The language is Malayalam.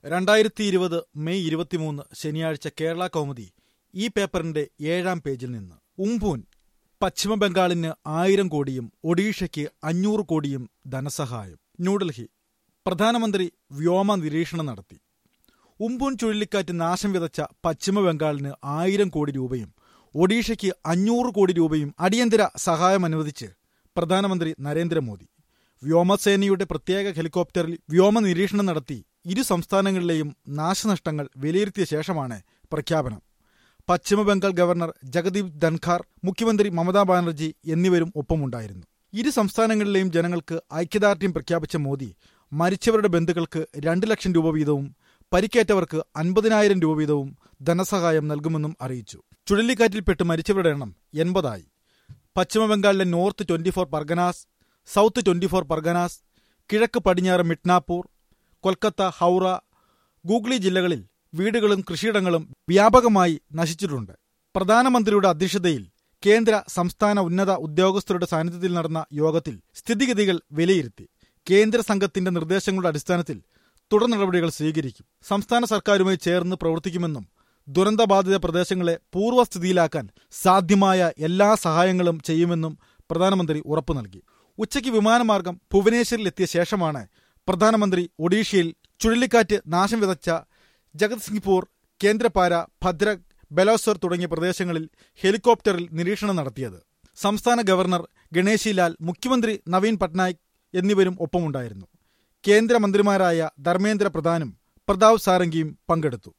രണ്ടായിരത്തി ഇരുപത് മെയ് ഇരുപത്തിമൂന്ന് ശനിയാഴ്ച കേരള കൗമുദി ഈ പേപ്പറിന്റെ ഏഴാം പേജിൽ നിന്ന് ഉംപൂൻ പശ്ചിമബംഗാളിന് ആയിരം കോടിയും ഒഡീഷയ്ക്ക് അഞ്ഞൂറ് കോടിയും ധനസഹായം ന്യൂഡൽഹി പ്രധാനമന്ത്രി വ്യോമ നിരീക്ഷണം നടത്തി ഉംപൂൻ ചുഴലിക്കാറ്റ് നാശം വിതച്ച പശ്ചിമബംഗാളിന് ആയിരം കോടി രൂപയും ഒഡീഷയ്ക്ക് അഞ്ഞൂറ് കോടി രൂപയും അടിയന്തര സഹായം അനുവദിച്ച് പ്രധാനമന്ത്രി നരേന്ദ്രമോദി വ്യോമസേനയുടെ പ്രത്യേക ഹെലികോപ്റ്ററിൽ വ്യോമ നിരീക്ഷണം നടത്തി ഇരു സംസ്ഥാനങ്ങളിലെയും നാശനഷ്ടങ്ങൾ വിലയിരുത്തിയ ശേഷമാണ് പ്രഖ്യാപനം പശ്ചിമബംഗാൾ ഗവർണർ ജഗദീപ് ധൻഖാർ മുഖ്യമന്ത്രി മമതാ ബാനർജി എന്നിവരും ഒപ്പമുണ്ടായിരുന്നു ഇരു സംസ്ഥാനങ്ങളിലെയും ജനങ്ങൾക്ക് ഐക്യദാർഢ്യം പ്രഖ്യാപിച്ച മോദി മരിച്ചവരുടെ ബന്ധുക്കൾക്ക് രണ്ട് ലക്ഷം രൂപ വീതവും പരിക്കേറ്റവർക്ക് അൻപതിനായിരം രൂപ വീതവും ധനസഹായം നൽകുമെന്നും അറിയിച്ചു ചുഴലിക്കാറ്റിൽപ്പെട്ട് മരിച്ചവരുടെ എണ്ണം എൺപതായി പശ്ചിമബംഗാളിലെ North twenty four Parganas South twenty four Parganas കിഴക്ക് പടിഞ്ഞാറ് മിഡ്നാപൂർ കൊൽക്കത്ത ഹൗറ ഗൂഗ്ലി ജില്ലകളിൽ വീടുകളും കൃഷിയിടങ്ങളും വ്യാപകമായി നശിച്ചിട്ടുണ്ട് പ്രധാനമന്ത്രിയുടെ അധ്യക്ഷതയിൽ കേന്ദ്ര സംസ്ഥാന ഉന്നത ഉദ്യോഗസ്ഥരുടെ സാന്നിധ്യത്തിൽ നടന്ന യോഗത്തിൽ സ്ഥിതിഗതികൾ വിലയിരുത്തി കേന്ദ്ര സംഘത്തിന്റെ നിർദ്ദേശങ്ങളുടെ അടിസ്ഥാനത്തിൽ തുടർ നടപടികൾ സ്വീകരിക്കും സംസ്ഥാന സർക്കാരുമായി ചേർന്ന് പ്രവർത്തിക്കുമെന്നും ദുരന്തബാധിത പ്രദേശങ്ങളെ പൂർവ്വസ്ഥിതിയിലാക്കാൻ സാധ്യമായ എല്ലാ സഹായങ്ങളും ചെയ്യുമെന്നും പ്രധാനമന്ത്രി ഉറപ്പു നൽകി ഉച്ചയ്ക്ക് വിമാനമാർഗം ഭുവനേശ്വരിലെത്തിയ ശേഷമാണ് പ്രധാനമന്ത്രി ഒഡീഷയിൽ ചുഴലിക്കാറ്റ് നാശം വിതച്ച ജഗത്സിംഗ്പൂർ കേന്ദ്രപാര ഭദ്രക് ബലോസർ തുടങ്ങിയ പ്രദേശങ്ങളിൽ ഹെലികോപ്റ്ററിൽ നിരീക്ഷണം നടത്തിയത് സംസ്ഥാന ഗവർണർ ഗണേശിലാൽ മുഖ്യമന്ത്രി നവീൻ പട്നായിക് എന്നിവരും ഒപ്പമുണ്ടായിരുന്നു കേന്ദ്രമന്ത്രിമാരായ ധർമ്മേന്ദ്ര പ്രധാനും പ്രതാപ് സാരംഗിയും പങ്കെടുത്തു